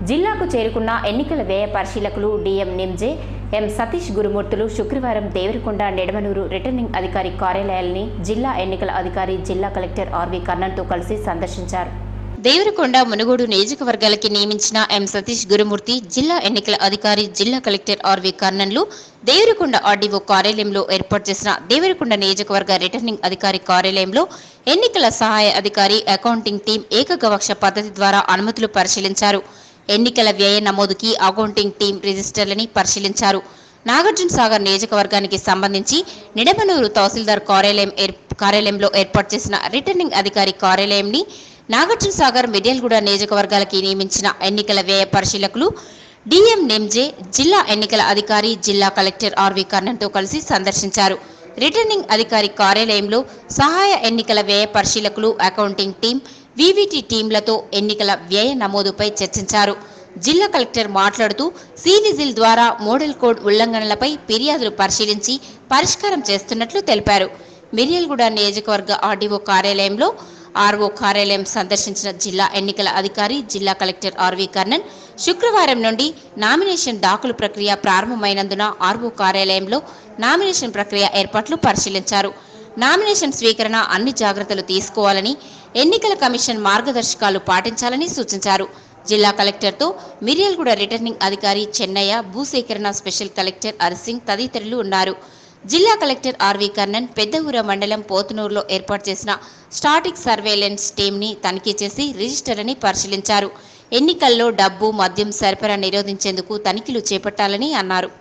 జిల్లాకు చేరుకున్న ఎన్నికల వ్యయ పరిశీలకులు డిఎం నిమ్జే ఎం సతీష్ గురుమూర్తులు శుక్రవారం దేవరకొండ నెడమనూరు రిటర్నింగ్ అధికారి కార్యాలయాల్ని జిల్లా ఎన్నికల అధికారి జిల్లా కలెక్టర్ ఆర్వి కర్ణన్తో కలిసి సందర్శించారు దేవరకొండ మునుగోడు నియోజకవర్గాలకి నియమించిన ఎం సతీష్ గురుమూర్తి జిల్లా ఎన్నికల అధికారి జిల్లా కలెక్టర్ ఆర్వి కర్ణన్లు దేవరకొండ ఆర్డీఓ కార్యాలయంలో ఏర్పాటు చేసిన దేవరకొండ నియోజకవర్గ రిటర్నింగ్ అధికారి కార్యాలయంలో ఎన్నికల సహాయ అధికారి అకౌంటింగ్ టీం ఏకగవక్ష పద్ధతి ద్వారా అనుమతులు పరిశీలించారు ఎన్నికల వ్యయ నమోదుకి అకౌంటింగ్ టీం రిజిస్టర్లని పరిశీలించారు నాగార్జున సాగర్ నియోజకవర్గానికి సంబంధించి నిడమనూరు తహసీల్దార్ కార్యాలయం ఏర్- కార్యాలయంలో ఏర్పాటు చేసిన రిటర్నింగ్ అధికారి కార్యాలయంని నాగార్జున సాగర్ మిర్యాలగూడ నియోజకవర్గాలకి నియమించిన ఎన్నికల వ్యయ పరిశీలకులు డిఎం నెమ్జే జిల్లా ఎన్నికల అధికారి జిల్లా కలెక్టర్ ఆర్వి కర్ణన్తో కలిసి సందర్శించారు రిటర్నింగ్ అధికారి కార్యాలయంలో సహాయ ఎన్నికల వ్యయ పరిశీలకులు అకౌంటింగ్ టీం వివిటి టీంలతో ఎన్నికల వ్యయ నమోదుపై చర్చించారు జిల్లా కలెక్టర్ మాట్లాడుతూ సివిజిల్ ద్వారా మోడల్ కోడ్ ఉల్లంఘనలపై ఫిర్యాదులు పరిశీలించి పరిష్కారం చేస్తున్నట్లు తెలిపారు మిర్యాలగూడ నియోజకవర్గ ఆర్డీఓ కార్యాలయంలో ఆర్ఓ కార్యాలయం సందర్శించిన జిల్లా ఎన్నికల అధికారి జిల్లా కలెక్టర్ ఆర్వి కర్ణన్ శుక్రవారం నుండి నామినేషన్ దాఖలు ప్రక్రియ ప్రారంభమైనందున ఆర్ఓ కార్యాలయంలో నామినేషన్ ప్రక్రియ ఏర్పాట్లు పరిశీలించారు నామినేషన్ స్వీకరణ అన్ని జాగ్రత్తలు తీసుకోవాలని ఎన్నికల కమిషన్ మార్గదర్శకాలు పాటించాలని సూచించారు జిల్లా కలెక్టర్తో మిర్యాలగూడ రిటర్నింగ్ అధికారి చెన్నయ్య భూసేకరణ స్పెషల్ కలెక్టర్ అరిసింగ్ తదితరులు ఉన్నారు జిల్లా కలెక్టర్ ఆర్వి కర్ణన్ పెద్దఊర మండలం పోతునూరులో ఏర్పాటు చేసిన స్టాటిక్ సర్వేలెన్స్ టీంని తనిఖీ చేసి రిజిస్టర్ని పరిశీలించారు ఎన్నికల్లో డబ్బు మద్యం సరఫరా నిరోధించేందుకు తనిఖీలు చేపట్టాలని అన్నారు